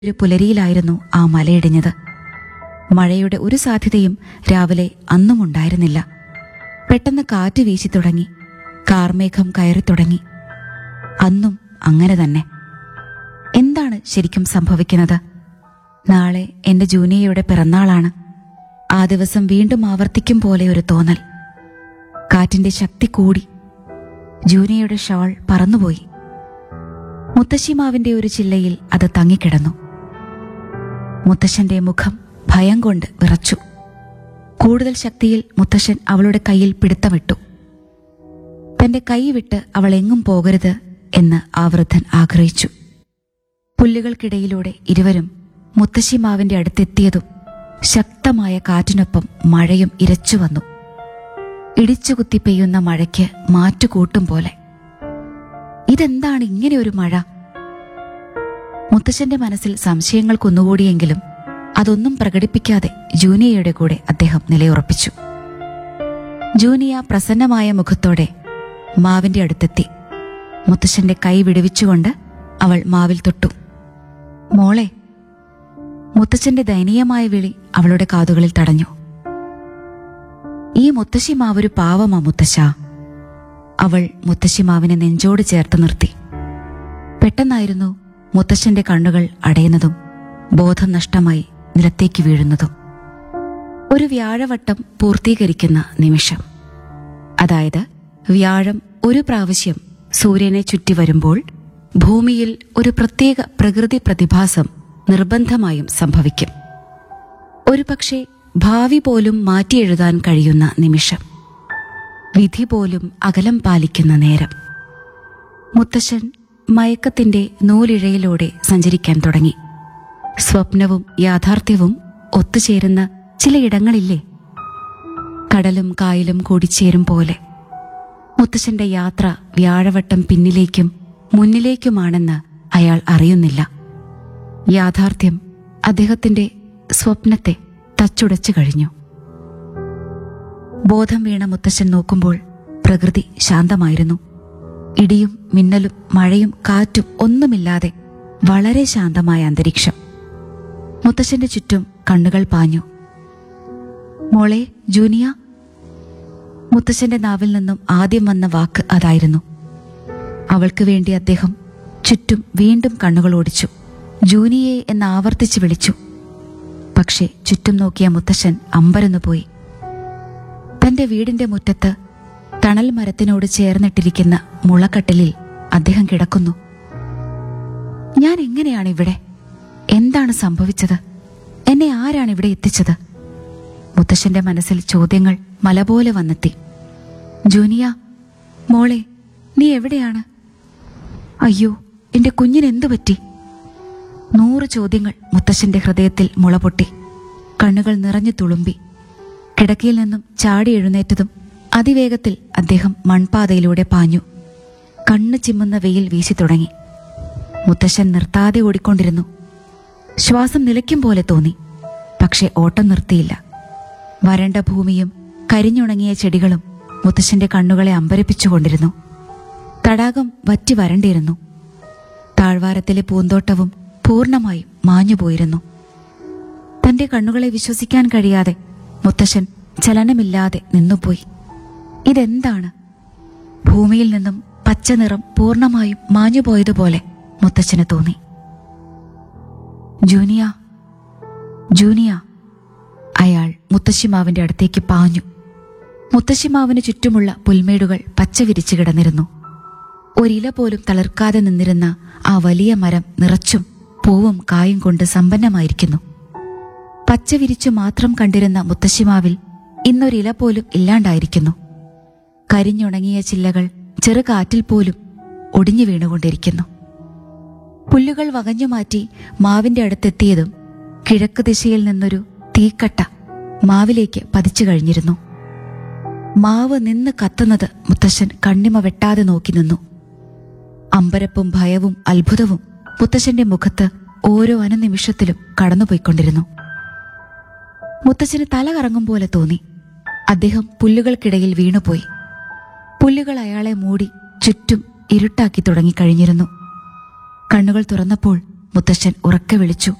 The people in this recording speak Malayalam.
ഒരു പുലരിയിലായിരുന്നു ആ മലയിടിഞ്ഞത് മഴയുടെ ഒരു സാധ്യതയും രാവിലെ അന്നും ഉണ്ടായിരുന്നില്ല പെട്ടെന്ന് കാറ്റ് വീശി തുടങ്ങി കാർമേഘം കയറി തുടങ്ങി അന്നും അങ്ങനെ തന്നെ എന്താണ് ശരിക്കും സംഭവിക്കുന്നത് നാളെ എന്റെ ജൂനിയയുടെ പിറന്നാളാണ് ആ ദിവസം വീണ്ടും ആവർത്തിക്കും പോലെ ഒരു തോന്നൽ കാറ്റിന്റെ ശക്തി കൂടി ജൂനിയയുടെ ഷാൾ പറന്നുപോയി മുത്തശ്ശിമാവിന്റെ ഒരു ചില്ലയിൽ അത് തങ്ങിക്കിടന്നു മുത്തശ്ശന്റെ മുഖം ഭയം കൊണ്ട് വിറച്ചു കൂടുതൽ ശക്തിയിൽ മുത്തശ്ശൻ അവളുടെ കയ്യിൽ പിടുത്തമിട്ടു തന്റെ കൈ വിട്ട് അവൾ എങ്ങും പോകരുത് എന്ന് ആ വൃദ്ധൻ ആഗ്രഹിച്ചു പുല്ലുകൾക്കിടയിലൂടെ ഇരുവരും മുത്തശ്ശിമാവിന്റെ അടുത്തെത്തിയതും ശക്തമായ കാറ്റിനൊപ്പം മഴയും ഇരച്ചു വന്നു ഇടിച്ചുകുത്തി പെയ്യുന്ന മഴയ്ക്ക് മാറ്റുകൂട്ടും പോലെ ഇതെന്താണ് ഇങ്ങനെ ഒരു മഴ മുത്തശ്ശന്റെ മനസ്സിൽ സംശയങ്ങൾ കുന്നുകൂടിയെങ്കിലും അതൊന്നും പ്രകടിപ്പിക്കാതെ ജൂനിയയുടെ കൂടെ അദ്ദേഹം നിലയുറപ്പിച്ചു ജൂനിയ പ്രസന്നമായ മുഖത്തോടെ മാവിന്റെ അടുത്തെത്തി മുത്തശ്ശന്റെ കൈ വിടുവിച്ചുകൊണ്ട് അവൾ മാവിൽ തൊട്ടു മോളെ മുത്തച്ഛന്റെ ദയനീയമായ വിളി അവളുടെ കാതുകളിൽ തടഞ്ഞു ഈ മുത്തശ്ശി മാവൊരു പാവമാ മുത്തശ്ശ അവൾ മുത്തശ്ശി മാവിനെ നെഞ്ചോട് ചേർത്ത് നിർത്തി പെട്ടെന്നായിരുന്നു മുത്തശ്ശന്റെ കണ്ണുകൾ അടയുന്നതും ബോധം നഷ്ടമായി നിലത്തേക്ക് വീഴുന്നതും ഒരു വ്യാഴവട്ടം പൂർത്തീകരിക്കുന്ന നിമിഷം അതായത് വ്യാഴം ഒരു പ്രാവശ്യം സൂര്യനെ ചുറ്റി വരുമ്പോൾ ഭൂമിയിൽ ഒരു പ്രത്യേക പ്രകൃതി പ്രതിഭാസം നിർബന്ധമായും സംഭവിക്കും ഒരുപക്ഷെ ഭാവി പോലും മാറ്റിയെഴുതാൻ കഴിയുന്ന നിമിഷം വിധി പോലും അകലം പാലിക്കുന്ന നേരം മുത്തശ്ശൻ മയക്കത്തിന്റെ നൂലിഴയിലൂടെ സഞ്ചരിക്കാൻ തുടങ്ങി സ്വപ്നവും യാഥാർത്ഥ്യവും ഒത്തുചേരുന്ന ചിലയിടങ്ങളില്ലേ കടലും കായലും കൂടിച്ചേരും പോലെ മുത്തശ്ശന്റെ യാത്ര വ്യാഴവട്ടം പിന്നിലേക്കും മുന്നിലേക്കുമാണെന്ന് അയാൾ അറിയുന്നില്ല യാഥാർത്ഥ്യം അദ്ദേഹത്തിന്റെ സ്വപ്നത്തെ തച്ചുടച്ചു കഴിഞ്ഞു ബോധം വീണ മുത്തശ്ശൻ നോക്കുമ്പോൾ പ്രകൃതി ശാന്തമായിരുന്നു ഇടിയും മിന്നലും മഴയും കാറ്റും ഒന്നുമില്ലാതെ വളരെ ശാന്തമായ അന്തരീക്ഷം മുത്തശ്ശന്റെ ചുറ്റും കണ്ണുകൾ പാഞ്ഞു മോളെ ജൂനിയ മുത്തശ്ശന്റെ നാവിൽ നിന്നും ആദ്യം വന്ന വാക്ക് അതായിരുന്നു അവൾക്ക് വേണ്ടി അദ്ദേഹം ചുറ്റും വീണ്ടും കണ്ണുകൾ ഓടിച്ചു ജൂനിയെ എന്ന് ആവർത്തിച്ച് വിളിച്ചു പക്ഷേ ചുറ്റും നോക്കിയ മുത്തശ്ശൻ അമ്പരന്നു പോയി തന്റെ വീടിന്റെ മുറ്റത്ത് തണൽ മരത്തിനോട് ചേർന്നിട്ടിരിക്കുന്ന മുളക്കട്ടിലിൽ അദ്ദേഹം കിടക്കുന്നു ഞാൻ എങ്ങനെയാണ് ഇവിടെ എന്താണ് സംഭവിച്ചത് എന്നെ ആരാണ് ഇവിടെ എത്തിച്ചത് മുത്തശ്ശന്റെ മനസ്സിൽ ചോദ്യങ്ങൾ മല പോലെ വന്നെത്തി ജൂനിയ മോളെ നീ എവിടെയാണ് അയ്യോ എന്റെ കുഞ്ഞിന് എന്തു പറ്റി നൂറ് ചോദ്യങ്ങൾ മുത്തശ്ശന്റെ ഹൃദയത്തിൽ മുളപൊട്ടി കണ്ണുകൾ നിറഞ്ഞു തുളുമ്പി കിടക്കയിൽ നിന്നും ചാടി എഴുന്നേറ്റതും അതിവേഗത്തിൽ അദ്ദേഹം മൺപാതയിലൂടെ പാഞ്ഞു കണ്ണു ചിമ്മുന്ന വെയിൽ വീശി തുടങ്ങി മുത്തശ്ശൻ നിർത്താതെ ഓടിക്കൊണ്ടിരുന്നു ശ്വാസം നിലയ്ക്കും പോലെ തോന്നി പക്ഷെ ഓട്ടം നിർത്തിയില്ല വരണ്ട ഭൂമിയും കരിഞ്ഞുണങ്ങിയ ചെടികളും മുത്തശ്ശന്റെ കണ്ണുകളെ അമ്പരപ്പിച്ചുകൊണ്ടിരുന്നു തടാകം വറ്റി വരണ്ടിരുന്നു താഴ്വാരത്തിലെ പൂന്തോട്ടവും പൂർണ്ണമായും മാഞ്ഞുപോയിരുന്നു തന്റെ കണ്ണുകളെ വിശ്വസിക്കാൻ കഴിയാതെ മുത്തശ്ശൻ ചലനമില്ലാതെ നിന്നുപോയി ഇതെന്താണ് ഭൂമിയിൽ നിന്നും പച്ച നിറം പൂർണ്ണമായും മാഞ്ഞുപോയതുപോലെ മുത്തച്ഛന് തോന്നി ജൂനിയ ജൂനിയ അയാൾ മുത്തശ്ശിമാവിന്റെ അടുത്തേക്ക് പാഞ്ഞു മുത്തശ്ശിമാവിന് ചുറ്റുമുള്ള പുൽമേടുകൾ പച്ച വിരിച്ചു കിടന്നിരുന്നു ഒരില പോലും തളിർക്കാതെ നിന്നിരുന്ന ആ വലിയ മരം നിറച്ചും പൂവും കായും കൊണ്ട് സമ്പന്നമായിരിക്കുന്നു പച്ച വിരിച്ചു മാത്രം കണ്ടിരുന്ന മുത്തശ്ശിമാവിൽ ഇന്നൊരില പോലും ഇല്ലാണ്ടായിരിക്കുന്നു കരിഞ്ഞുണങ്ങിയ ചില്ലകൾ ചെറുകാറ്റിൽ പോലും ഒടിഞ്ഞു വീണുകൊണ്ടിരിക്കുന്നു പുല്ലുകൾ വകഞ്ഞു മാറ്റി മാവിന്റെ അടുത്തെത്തിയതും കിഴക്ക് ദിശയിൽ നിന്നൊരു തീക്കട്ട മാവിലേക്ക് പതിച്ചു കഴിഞ്ഞിരുന്നു മാവ് നിന്ന് കത്തുന്നത് മുത്തശ്ശൻ കണ്ണിമ വെട്ടാതെ നോക്കി നിന്നു അമ്പരപ്പും ഭയവും അത്ഭുതവും മുത്തശ്ശന്റെ മുഖത്ത് ഓരോ അനുനിമിഷത്തിലും കടന്നുപോയിക്കൊണ്ടിരുന്നു മുത്തച്ഛന് തല കറങ്ങും പോലെ തോന്നി അദ്ദേഹം പുല്ലുകൾക്കിടയിൽ വീണുപോയി പുല്ലുകൾ അയാളെ മൂടി ചുറ്റും ഇരുട്ടാക്കി തുടങ്ങിക്കഴിഞ്ഞിരുന്നു കണ്ണുകൾ തുറന്നപ്പോൾ മുത്തശ്ശൻ ഉറക്കെ വിളിച്ചു